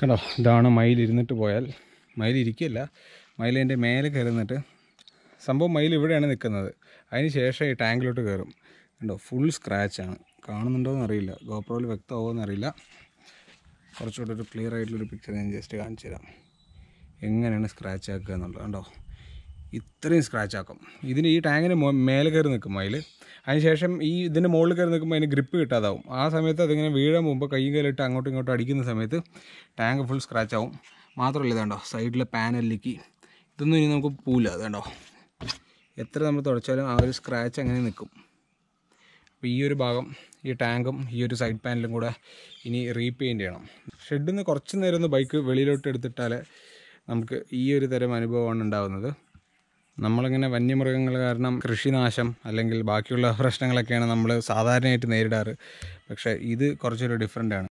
കണ്ടോ ഇതാണ് മയിൽ ഇരുന്നിട്ട് പോയാൽ മയിൽ ഇരിക്കില്ല മയിൽ എൻ്റെ മേലെ കയറുന്നിട്ട് സംഭവം മയിൽ ഇവിടെയാണ് നിൽക്കുന്നത് അതിന് ശേഷം ഈ ടാങ്കിലോട്ട് കയറും കണ്ടോ ഫുൾ സ്ക്രാച്ചാണ് കാണുന്നുണ്ടോ എന്നറിയില്ല ഗോപ്രോയിൽ വ്യക്തമാവോ എന്നറിയില്ല കുറച്ചുകൂടെ ഒരു ക്ലിയർ ആയിട്ടുള്ളൊരു പിക്ചർ ഞാൻ ജസ്റ്റ് കാണിച്ചു തരാം എങ്ങനെയാണ് സ്ക്രാച്ച് ആക്കുക എന്നുള്ളത് കണ്ടോ ഇത്രയും സ്ക്രാച്ച് ആക്കും ഇതിന് ഈ ടാങ്കിന് മോ- മേലെ കയറി നിൽക്കും മയിൽ അതിനുശേഷം ഈ ഇതിൻ്റെ മുകളിൽ കയറി നിൽക്കുമ്പോൾ അതിന് ഗ്രിപ്പ് കിട്ടാതാവും ആ സമയത്ത് അതിങ്ങനെ വീഴാൻ മുമ്പ് കൈയും കയ്യിലിട്ട് അങ്ങോട്ടും ഇങ്ങോട്ടും അടിക്കുന്ന സമയത്ത് ടാങ്ക് ഫുൾ സ്ക്രാച്ച് ആവും മാത്രമല്ല ഇതാണ്ടോ സൈഡിലെ പാനലിലേക്ക് ഇതൊന്നും ഇനി നമുക്ക് പോവില്ല അതുണ്ടോ എത്ര നമ്മൾ തുടച്ചാലും ആ ഒരു സ്ക്രാച്ച് അങ്ങനെ നിൽക്കും അപ്പോൾ ഈ ഒരു ഭാഗം ഈ ടാങ്കും ഈ ഒരു സൈഡ് പാനലും കൂടെ ഇനി റീപെയിൻറ്റ് ചെയ്യണം ഷെഡിൽ നിന്ന് കുറച്ച് നേരം ഒന്ന് ബൈക്ക് വെളിയിലോട്ട് എടുത്തിട്ടാൽ നമുക്ക് ഈ ഒരു തരം അനുഭവമാണ് ഉണ്ടാകുന്നത് നമ്മളിങ്ങനെ വന്യമൃഗങ്ങൾ കാരണം കൃഷിനാശം അല്ലെങ്കിൽ ബാക്കിയുള്ള പ്രശ്നങ്ങളൊക്കെയാണ് നമ്മൾ സാധാരണയായിട്ട് നേരിടാറ് പക്ഷേ ഇത് കുറച്ചൊരു ഡിഫറെൻ്റ് ആണ്